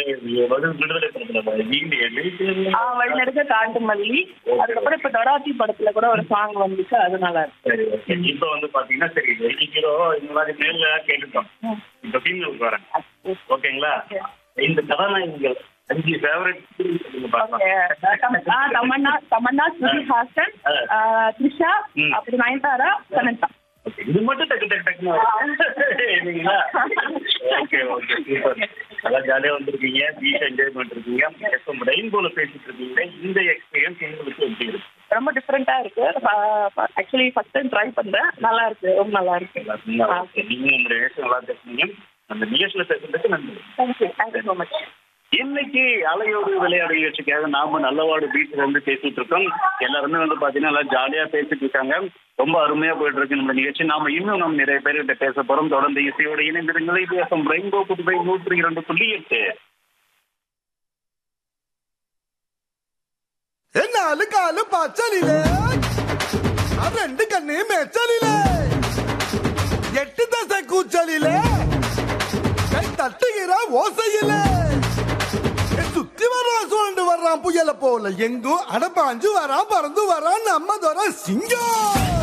பதில் விடுதலை படத்துல வீடு எழுதி ஆ, வழிநெடுக்க காட்டு மல்லி அதுக்கப்புறம் இப்ப டொராத்தி படத்துல கூட ஒரு சாங் வந்துச்சு அது நல்லா இருக்கு சரி ஓகே இப்போ வந்து பாத்தீங்கன்னா சரி வெள்ளி ஹீரோ இந்த மாதிரி மேல கேட்டுட்டோம் இப்போ ஃபீமேலுக்கு வரேன் ஓகேங்களா இந்த கதாநாயகிகள் அஞ்சு ஃபேவரட் Okay. பார்க்கலாம் ஆ, தமன்னா தமன்னா ஸ்ருதி ஹாசன் ஆ, த்ரிஷா ம். அப்புறம் நயன்தாரா சமந்தா ஓகே, இது மட்டும் டக்கு டக்கு டக்குன்னு வரும். இல்லைங்களா ஓகே ஓகே சூப்பர் நல்லா ஜாலியா வந்திருக்கீங்க பீச் என்ஜாய் பண்ணிருக்கீங்க எப்போ ரெயின்போல பேசிட்டு இருக்கீங்க இந்த எக்ஸ்பீரியன்ஸ் உங்களுக்கு எப்படி இருக்கு ரொம்ப டிஃப்ரெண்டா இருக்கு ஆக்சுவலி ஃபர்ஸ்ட் டைம் ட்ரை பண்றேன் நல்லா இருக்கு ரொம்ப நல்லா இருக்கு எல்லாருக்கும் நல்லா இருக்கு. நீங்க உங்களுடைய நிகழ்ச்சி நல்லா பேசுனீங்க அந்த நிகழ்ச்சியில பேசுறதுக்கு நன்றி தேங்க்யூ தேங்க்யூ ஸோ மச் இன்னைக்கு அலையோடு விளையாடு நிகழ்ச்சிக்காக நாம நல்லவாடு பீச்ல வந்து பேசிட்டு இருக்கோம் எல்லாருமே வந்து பாத்தீங்கன்னா நல்லா ஜாலியா பேசிட்டு இருக்காங்க ரொம்ப அருமையா போயிட்டு இருக்கு நம்ம நிகழ்ச்சி நாம இன்னும் நம்ம நிறைய பேர்கிட்ட பேச போறோம் தொடர்ந்து இசையோடு இணைந்திருங்கள் இது எஃப்எம் ரெயின்போ புதுவை நூற்றி இரண்டு புள்ளி எட்டு നാല് കാല് പച്ചലിലേ ആ രണ്ട് കണ്ണേ മെച്ചലിലേ എട്ട് ദശ കൂച്ചലിലേ கை தட்டுகிற ஓசையிலே ஏ, சுத்தி வர்றான் சுழண்டு வர்றான் புயல போல எங்கும் அடப்பாஞ்சு வரான் பறந்து வரான் நம்ம தோற சிங்கம்